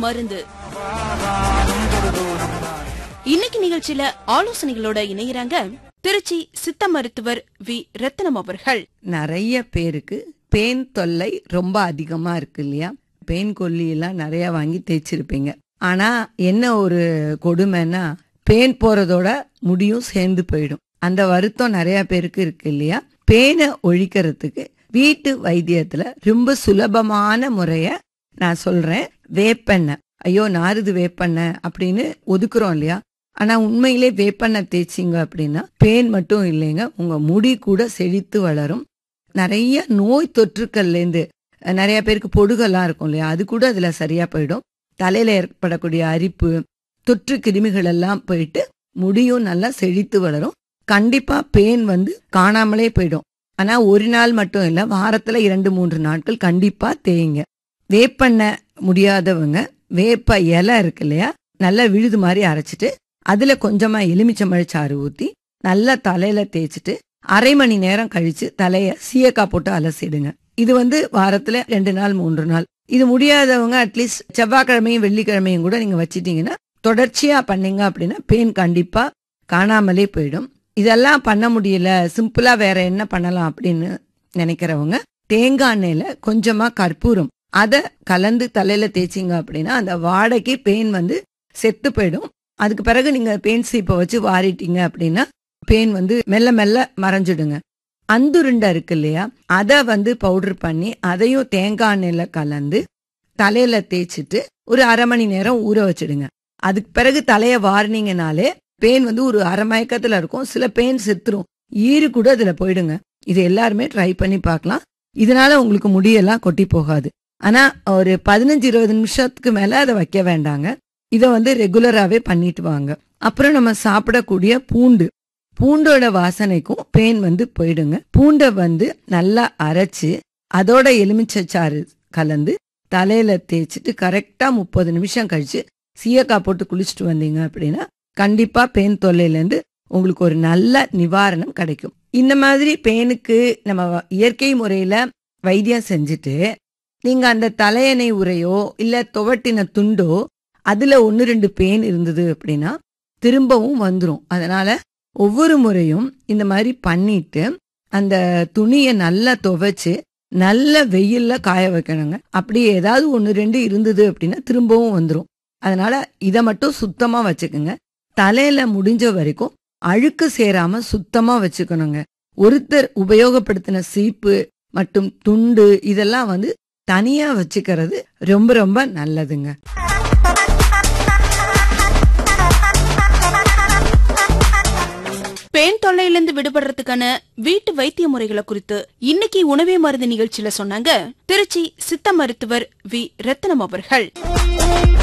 மருந்து இன்னைக்கு நிகழ்ச்சியில ஆலோசனைகளோட இணையறாங்க திருச்சி சித்த மருத்துவர் வி ரத்னம் அவர்கள் நிறைய பேருக்கு பேன் தொல்லை ரொம்ப அதிகமா இருக்கு இல்லையா பேன் கொல்லி எல்லாம் நிறைய வாங்கி தேய்ச்சிருப்பீங்க ஆனா என்ன ஒரு கொடுமைன்னா பேன் போறதோட முடியும் சேர்ந்து போயிடும் அந்த வருத்தம் நிறைய பேருக்கு இருக்கு இல்லையா பேனை ஒழிக்கிறதுக்கு வீட்டு வைத்தியத்துல ரொம்ப சுலபமான முறைய நான் சொல்றேன் வேப்பெண்ணெய் ஐயோ நாருது வேப்பெண்ணெய் அப்படின்னு ஒதுக்குறோம் இல்லையா ஆனா உண்மையிலே வேப்பெண்ணெய் தேய்ச்சிங்க அப்படின்னா பேன் மட்டும் இல்லைங்க உங்க முடி கூட செழித்து வளரும் நிறைய நோய் தொற்றுக்கள்ல இருந்து அஹ், நிறைய பேருக்கு பொடுகெல்லாம் இருக்கும் இல்லையா அது கூட அதுல சரியா போயிடும் தலையில ஏற்படக்கூடிய அரிப்பு தொற்று கிருமிகள் எல்லாம் போயிட்டு முடியும் நல்லா செழித்து வளரும் கண்டிப்பா பேன் வந்து காணாமலே போயிடும் ஆனா ஒரு நாள் மட்டும் இல்ல வாரத்துல இரண்டு மூன்று நாட்கள் கண்டிப்பா தேய்ங்க வேப்பெண்ணெய் முடியாதவங்க வேப்ப இலை இருக்கு இல்லையா நல்லா விழுது மாதிரி அரைச்சிட்டு அதுல கொஞ்சமா எலுமிச்சம்பழ சாறு ஊத்தி நல்லா தலையில தேய்ச்சிட்டு அரை மணி நேரம் கழிச்சு தலைய சீயக்காய் போட்டு அலசிடுங்க இது வந்து வாரத்துல ரெண்டு நாள் மூன்று நாள் இது முடியாதவங்க அட்லீஸ்ட் செவ்வாய்க்கிழமையும் வெள்ளிக்கிழமையும் கூட நீங்க வச்சிட்டீங்கன்னா தொடர்ச்சியா பண்ணீங்க அப்படின்னா பெயின் கண்டிப்பா காணாமலே போயிடும் இதெல்லாம் பண்ண முடியல சிம்பிளா வேற என்ன பண்ணலாம் அப்படின்னு நினைக்கிறவங்க தேங்காய் எண்ணெயில கொஞ்சமா கற்பூரம் அத கலந்து தலையில தேய்ச்சிங்க அப்படின்னா அந்த வாடைக்கு பெயின் வந்து செத்து போயிடும் அதுக்கு பிறகு நீங்க பெயின் சீப்பை வச்சு வாரிட்டீங்க அப்படின்னா பெயின் வந்து மெல்ல மெல்ல மறைஞ்சிடுங்க அந்துருண்டை இருக்கு இல்லையா அதை வந்து பவுடர் பண்ணி அதையும் தேங்காய் எண்ணெயில கலந்து தலையில தேய்ச்சிட்டு ஒரு அரை மணி நேரம் ஊற வச்சிடுங்க அதுக்கு பிறகு தலைய வாரினீங்கனாலே பெயின் வந்து ஒரு அரை மயக்கத்துல இருக்கும் சில பெயின் செத்துரும் ஈறு கூட அதுல போயிடுங்க இது எல்லாருமே ட்ரை பண்ணி பார்க்கலாம் இதனால உங்களுக்கு முடியெல்லாம் கொட்டி போகாது ஆனா ஒரு பதினஞ்சு இருபது நிமிஷத்துக்கு மேல அதை வைக்க வேண்டாங்க இதை வந்து ரெகுலராகவே பண்ணிட்டு வாங்க அப்புறம் நம்ம சாப்பிடக்கூடிய பூண்டு பூண்டோட வாசனைக்கும் பேன் வந்து போயிடுங்க பூண்டை வந்து நல்லா அரைச்சு அதோட எலுமிச்சைச்சாறு கலந்து தலையில தேய்ச்சிட்டு கரெக்டா முப்பது நிமிஷம் கழிச்சு சீயக்காய் போட்டு குளிச்சுட்டு வந்தீங்க அப்படின்னா கண்டிப்பா பேன் தொல்லையிலேருந்து உங்களுக்கு ஒரு நல்ல நிவாரணம் கிடைக்கும் இந்த மாதிரி பேனுக்கு நம்ம இயற்கை முறையில வைத்தியம் செஞ்சுட்டு நீங்க அந்த தலையணை உரையோ இல்ல துவட்டின துண்டோ அதுல ஒன்னு ரெண்டு பேன் இருந்தது அப்படின்னா திரும்பவும் வந்துரும் அதனால ஒவ்வொரு முறையும் இந்த மாதிரி பண்ணிட்டு அந்த துணியை நல்லா துவைச்சு நல்ல வெயில்ல காய வைக்கணுங்க அப்படி ஏதாவது ஒன்று ரெண்டு இருந்தது அப்படின்னா திரும்பவும் வந்துரும் அதனால இதை மட்டும் சுத்தமா வச்சுக்கோங்க தலையில முடிஞ்ச வரைக்கும் அழுக்கு சேராம சுத்தமா வச்சுக்கணுங்க ஒருத்தர் உபயோகப்படுத்தின சீப்பு மற்றும் துண்டு இதெல்லாம் வந்து தனியா வச்சுக்கிறது ரொம்ப ரொம்ப நல்லதுங்க பெண் தொல்லையிலிருந்து விடுபடுறதுக்கான வீட்டு வைத்திய முறைகளை குறித்து இன்னைக்கு உணவே மருந்து நிகழ்ச்சியில சொன்னாங்க திருச்சி சித்த மருத்துவர் வி ரத்னம் அவர்கள்